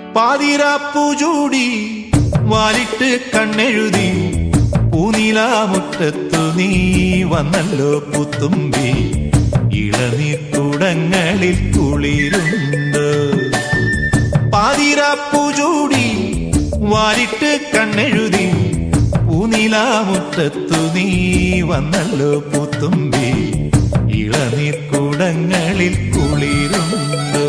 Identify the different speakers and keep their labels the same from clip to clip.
Speaker 1: പാതിരാപ്പു ചൂടി വാലിട്ട് കണ്ണെഴുതി പൂനിലാമുറ്റത്തു നീ വന്നല്ലോ പുത്തുമ്പി ഇളനീർക്കുടങ്ങളിൽ കുളിരുണ്ട് പാതിരാപ്പു ചൂടി വാലിട്ട് കണ്ണെഴുതി പൂനിലാമുറ്റത്തു നീ വന്നല്ലോ പുത്തുമ്പി ഇളനീർക്കുടങ്ങളിൽ കുളിരുണ്ട്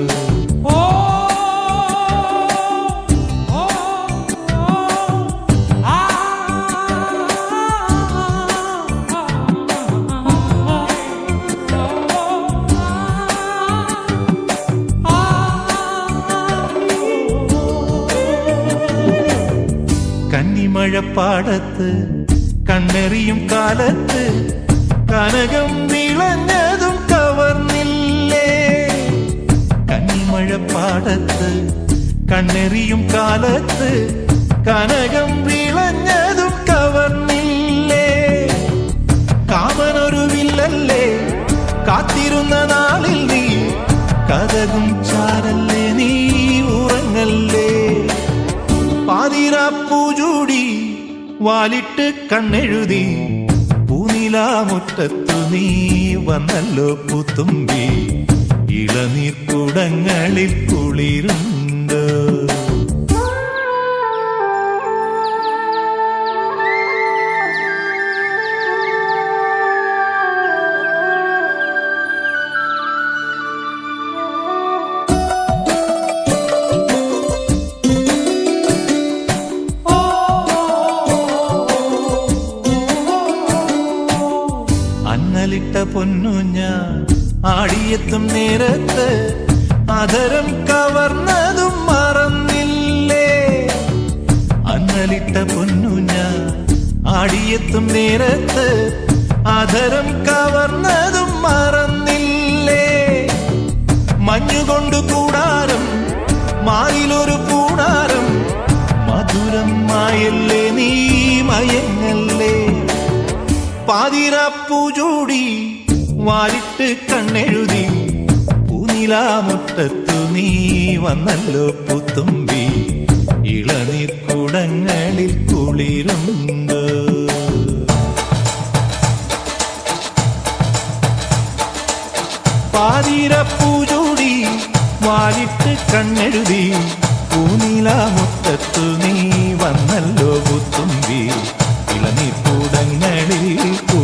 Speaker 1: കന്നിമഴപ്പാടത്ത് കണ്ണെറിയും കാലത്ത് കനകം വിളഞ്ഞതും കവർന്നില്ലേ കന്നിമഴപ്പാടത്ത് കണ്ണെറിയും കാലത്ത് കനകം വിളഞ്ഞതും കവർന്നില്ലേ കാമനൊരു വില്ലല്ലേ കാത്തിരുന്ന നാളിൽ നീ കഥകും ചാരല്ലേ നീ ഉറങ്ങല്ലേ പാതിരാപ്പൂ ചൂടി വാലിട്ട് കണ്ണെഴുതി പൂനിലാമുറ്റത്തു നീ വന്നല്ലോ പുത്തുമ്പി ഇളനീർക്കുടങ്ങളിൽ കുളിരുണ്ട് അന്നലിട്ട പൊന്നു ഞാൻ ആടിയെത്തും നേരത്ത് അധരം കവർന്നതും മറന്നില്ലേ അന്നലിട്ട പൊന്നു ഞാൻ ആടിയെത്തും നേരത്ത് അധരം കവർന്നതും മറന്നില്ലേ മഞ്ഞുകൊണ്ടു കൂടാരം മായിലൊരു പൂണാരം മധുരം മായല്ലേ നീ മയങ്ങല്ലേ പാതിരാപ്പൂ ചൂടി വാലിട്ട് കണ്ണെഴുതി പൂനിലാമുറ്റത്തു നീ വന്നല്ലോ പുത്തുമ്പി ഇളനീർക്കുടങ്ങളിൽ കുളിരുണ്ട് പാതിരപ്പൂ ചൂടി വാലിട്ട് കണ്ണെഴുതി പൂനിലാമുറ്റത്തു നീ വന്നല്ലോ പുത്തുമ്പി ഇളനീർക്കൂടങ്ങളിൽ